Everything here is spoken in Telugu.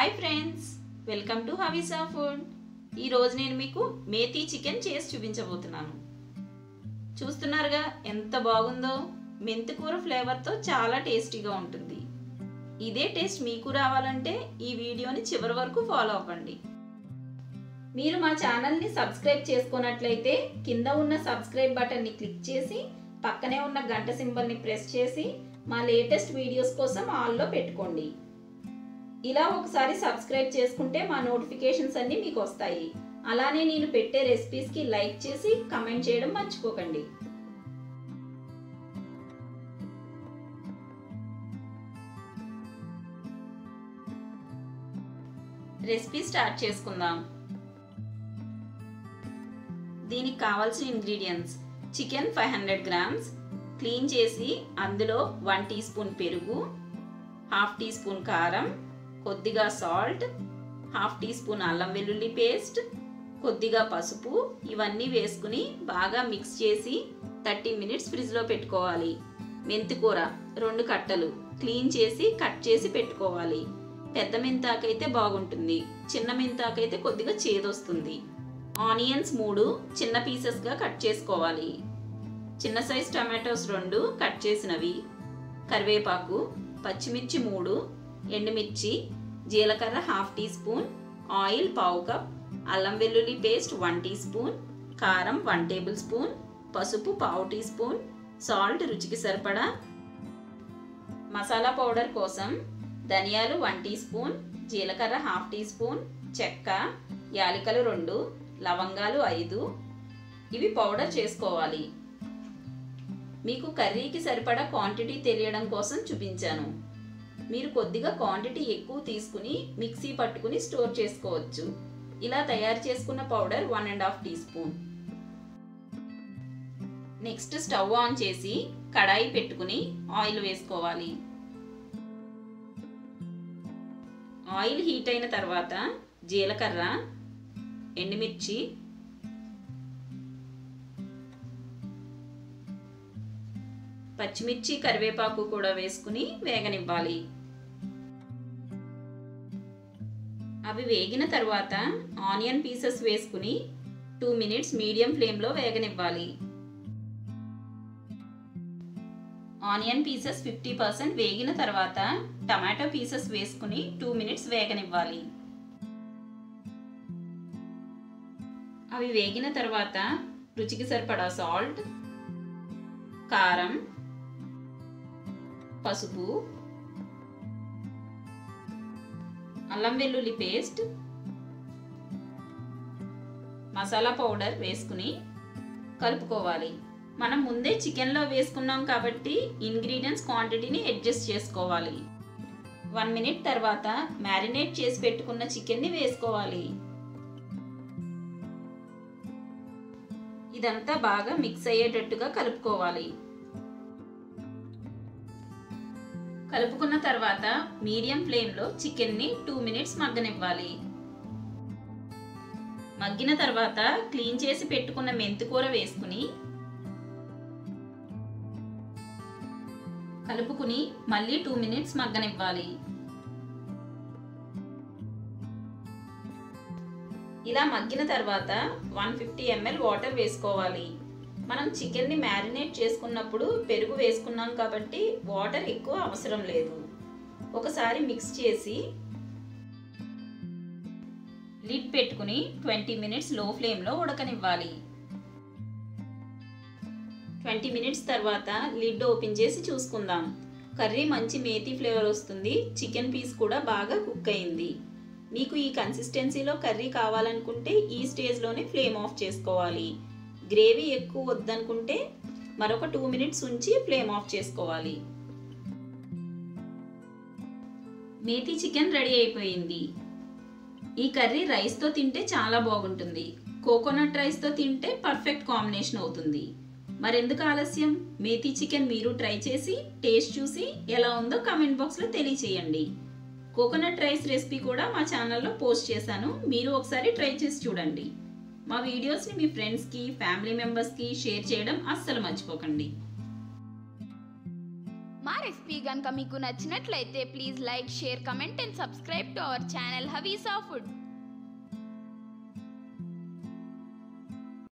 hi friends welcome to Havisa food ఈరోజు నేను మీకు మేతి చికెన్ చేసి చూపించబోతున్నాను చూస్తున్నారుగా ఎంత బాగుందో మెంతికూర ఫ్లేవర్తో చాలా టేస్టీగా ఉంటుంది ఇదే టేస్ట్ మీకు రావాలంటే ఈ వీడియోని చివరి వరకు ఫాలో అవ్వండి మీరు మా ఛానల్ని సబ్స్క్రైబ్ చేసుకున్నట్లయితే కింద ఉన్న సబ్స్క్రైబ్ బటన్ని క్లిక్ చేసి పక్కనే ఉన్న గంట సింబల్ని ప్రెస్ చేసి మా లేటెస్ట్ వీడియోస్ కోసం ఆల్లో పెట్టుకోండి ఇలా ఒకసారి సబ్స్క్రైబ్ చేసుకుంటే మా నోటిఫికేషన్స్ అన్నీ మీకు వస్తాయి అలానే నేను పెట్టే రెసిపీస్కి లైక్ చేసి కమెంట్ చేయడం మర్చిపోకండి రెసిపీ స్టార్ట్ చేసుకుందాం దీనికి కావాల్సిన ingredients chicken five hundred grams clean చేసి అందులో వన్ టీ స్పూన్ పెరుగు హాఫ్ టీ స్పూన్ కారం కొద్దిగా సాల్ట్ హాఫ్ టీ స్పూన్ అల్లం వెల్లుల్లి పేస్ట్ కొద్దిగా పసుపు ఇవన్నీ వేసుకుని బాగా మిక్స్ చేసి థర్టీ మినిట్స్ ఫ్రిడ్జ్లో పెట్టుకోవాలి మెంతికూర రెండు కట్టలు క్లీన్ చేసి కట్ చేసి పెట్టుకోవాలి పెద్ద మెంతాకైతే బాగుంటుంది చిన్న మెంతాకైతే కొద్దిగా చేదొస్తుంది ఆనియన్స్ మూడు చిన్న పీసెస్గా కట్ చేసుకోవాలి చిన్న సైజ్ టమాటోస్ రెండు కట్ చేసినవి కరివేపాకు పచ్చిమిర్చి మూడు ఎండుమిర్చి జీలకర్ర హాఫ్ టీ స్పూన్ ఆయిల్ పావు కప్ అల్లం వెల్లుల్లి పేస్ట్ వన్ టీ స్పూన్ కారం వన్ టేబుల్ స్పూన్ పసుపు పావు టీ స్పూన్ సాల్ట్ రుచికి సరిపడా మసాలా పౌడర్ కోసం ధనియాలు వన్ టీ స్పూన్ జీలకర్ర హాఫ్ టీ స్పూన్ చెక్క యాలికలు రెండు లవంగాలు ఐదు ఇవి పౌడర్ చేసుకోవాలి మీకు కర్రీకి సరిపడా క్వాంటిటీ తెలియడం కోసం చూపించాను మీరు కొద్దిగా క్వాంటిటీ ఎక్కువ తీసుకుని మిక్సీ పట్టుకుని స్టోర్ చేసుకోవచ్చు ఇలా తయారు చేసుకున్న powder one and half teaspoon next stove on చేసి కడాయి పెట్టుకుని ఆయిల్ వేసుకోవాలి ఆయిల్ హీట్ అయిన తర్వాత జీలకర్ర ఎండుమిర్చి పచ్చిమిర్చి కరివేపాకు కూడా వేసుకుని వేగనివ్వాలి అవి వేగిన తర్వాత ఆనియన్ పీసెస్ వేసుకుని టూ మినిట్స్ మీడియం ఫ్లేమ్లో వేగనివ్వాలి ఆనియన్ పీసెస్ ఫిఫ్టీ పర్సెంట్ వేగిన తర్వాత టమాటో పీసెస్ వేసుకుని టూ మినిట్స్ వేగనివ్వాలి అవి వేగిన తర్వాత రుచికి సరిపడా సాల్ట్ కారం పసుపు అల్లం వెల్లుల్లి పేస్ట్ మసాలా పౌడర్ వేసుకుని కలుపుకోవాలి మనం ముందే చికెన్లో వేసుకున్నాం కాబట్టి ఇంగ్రీడియంట్స్ క్వాంటిటీని అడ్జస్ట్ చేసుకోవాలి వన్ మినిట్ తర్వాత మ్యారినేట్ చేసి పెట్టుకున్న చికెన్ని వేసుకోవాలి ఇదంతా బాగా మిక్స్ అయ్యేటట్టుగా కలుపుకోవాలి కలుపుకున్న తర్వాత మీడియం ఫ్లేమ్లో చికెన్ని టూ మినిట్స్ మగ్గనివ్వాలి మగ్గిన తర్వాత క్లీన్ చేసి పెట్టుకున్న మెంతికూర వేసుకుని కలుపుకుని మళ్ళీ టూ మినిట్స్ మగ్గనివ్వాలి ఇలా మగ్గిన తర్వాత వన్ ఫిఫ్టీ ఎంఎల్ వాటర్ వేసుకోవాలి మనం చికెన్ని మ్యారినేట్ చేసుకున్నప్పుడు పెరుగు వేసుకున్నాం కాబట్టి వాటర్ ఎక్కువ అవసరం లేదు ఒకసారి మిక్స్ చేసి లిడ్ పెట్టుకుని ట్వంటీ మినిట్స్ లో ఫ్లేమ్లో ఉడకనివ్వాలి ట్వంటీ మినిట్స్ తర్వాత లిడ్ ఓపెన్ చేసి చూసుకుందాం కర్రీ మంచి మేతి ఫ్లేవర్ వస్తుంది చికెన్ పీస్ కూడా బాగా కుక్ అయింది మీకు ఈ కన్సిస్టెన్సీలో కర్రీ కావాలనుకుంటే ఈ స్టేజ్లోనే ఫ్లేమ్ ఆఫ్ చేసుకోవాలి గ్రేవీ ఎక్కువ వద్దనుకుంటే మరొక టూ మినిట్స్ ఉంచి ఫ్లేమ్ ఆఫ్ చేసుకోవాలి మేతి చికెన్ రెడీ అయిపోయింది ఈ కర్రీ రైస్తో తింటే చాలా బాగుంటుంది కోకోనట్ రైస్తో తింటే పర్ఫెక్ట్ కాంబినేషన్ అవుతుంది మరెందుకు ఆలస్యం మేతి చికెన్ మీరు ట్రై చేసి టేస్ట్ చూసి ఎలా ఉందో కమెంట్ బాక్స్లో తెలియచేయండి కోకోనట్ రైస్ రెసిపీ కూడా మా ఛానల్లో పోస్ట్ చేశాను మీరు ఒకసారి ట్రై చేసి చూడండి మా వీడియోస్ని మీ ఫ్రెండ్స్కి ఫ్యామిలీ మెంబర్స్కి షేర్ చేయడం అస్సలు మర్చిపోకండి మా రెసిపీ కనుక మీకు నచ్చినట్లయితే please like share comment and subscribe to our channel Havisa food